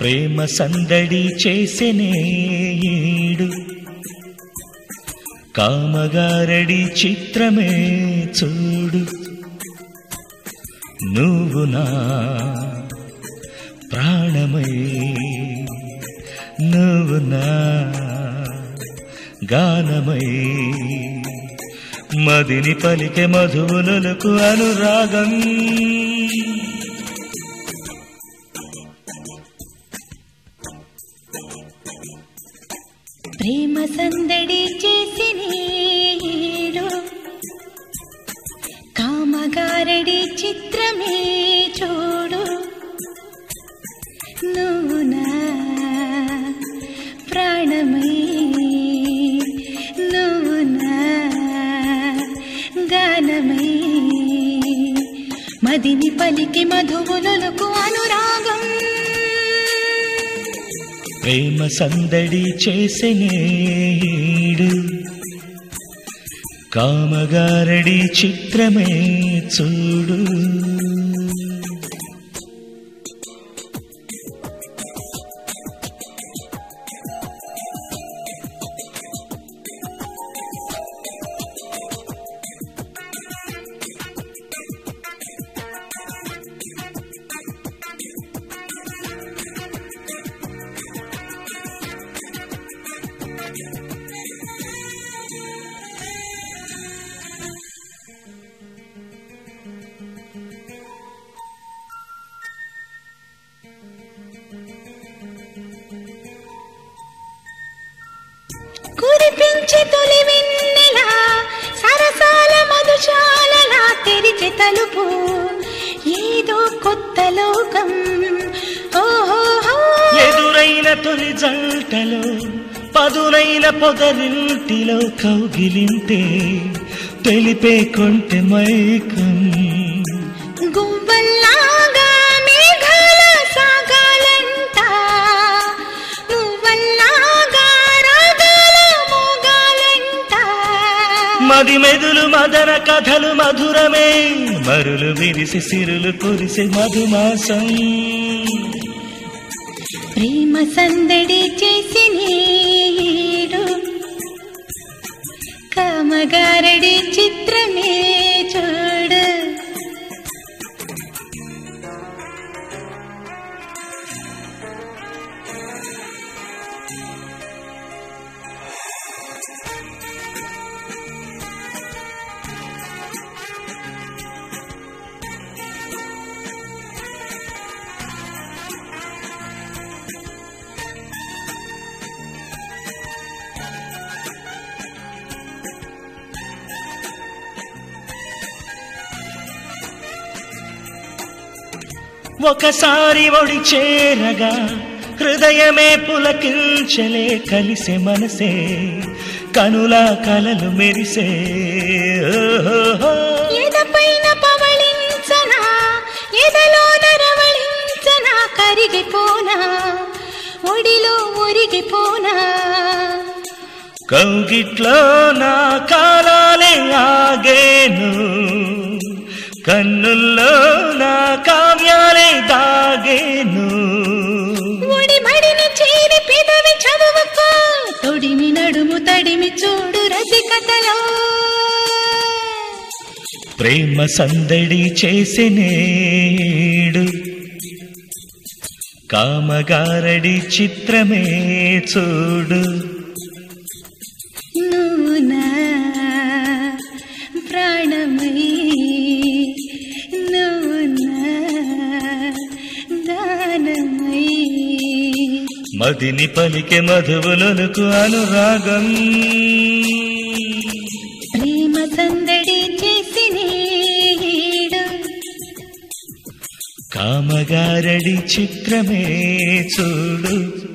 ప్రేమ సందడి చేసెనే ఈడు కామగారడి చిత్రమే చూడు నువ్వు నా ప్రాణమై నువ్వు నా గానమై మదిని పలికే మధువులకు అనురాగం ప్రేమ సందడి చేసి నీడు కామగారడి చిత్రమే చూడు నువ్వు నా ప్రాణమై నువ్వు నా గానమై మదిని పలికి మధువులకు అనురాగం ప్రేమ సందడి చేసెనేడు కామగారడి చిత్రమే చూడు కురిపించే తొలి వెన్నెల సరసాల మధుశాలలా తెరిచే తలుపు ఏదో కొత్త లోకం ఓహో ఎదురైన తొలి జంటలో పదునైన పొదరింటిలో కౌగిలింతే తెలిపే కొంటె మైకం గువ్వల్లాగా మేఘాల సాగాలంట నువ్వల్లాగా రాగాల మోగాలంట మది మెదులు మదన కథలు మధురమే మరులు విరిసి సిరులు కురిసి మధుమాసం ప్రేమ సందడి చేసి నీడు కామగారడి చిత్రమే చూడు ఒకసారి ఒడి చేరగా హృదయమే పులకించలే కలిసే మనసే కనుల కలలు మెరిసే ఓహోహో. ఎదపైన పవళించనా ఎదలో నరవళించనా కరిగిపోనా ఒడిలో ఒరిగిపోనా కౌగిట్లో నా కాలాలే ఆగేను కన్నుల్లో నా కావ్యాలే దాగేను ఒడి మడిని చేరి పెదవి చదువుకో తొడిమి నడుము తడిమి చూడు రసికతలో ప్రేమ సందడి చేసినేడు కామగారడి చిత్రమే చూడు నువ్వు నా ప్రాణమై నువ్వు నా దానమై మదిని పలికే మధువులకు అనురాగం ప్రేమ సందడి చేసి నీడు కామగారడి చిత్రమే చూడు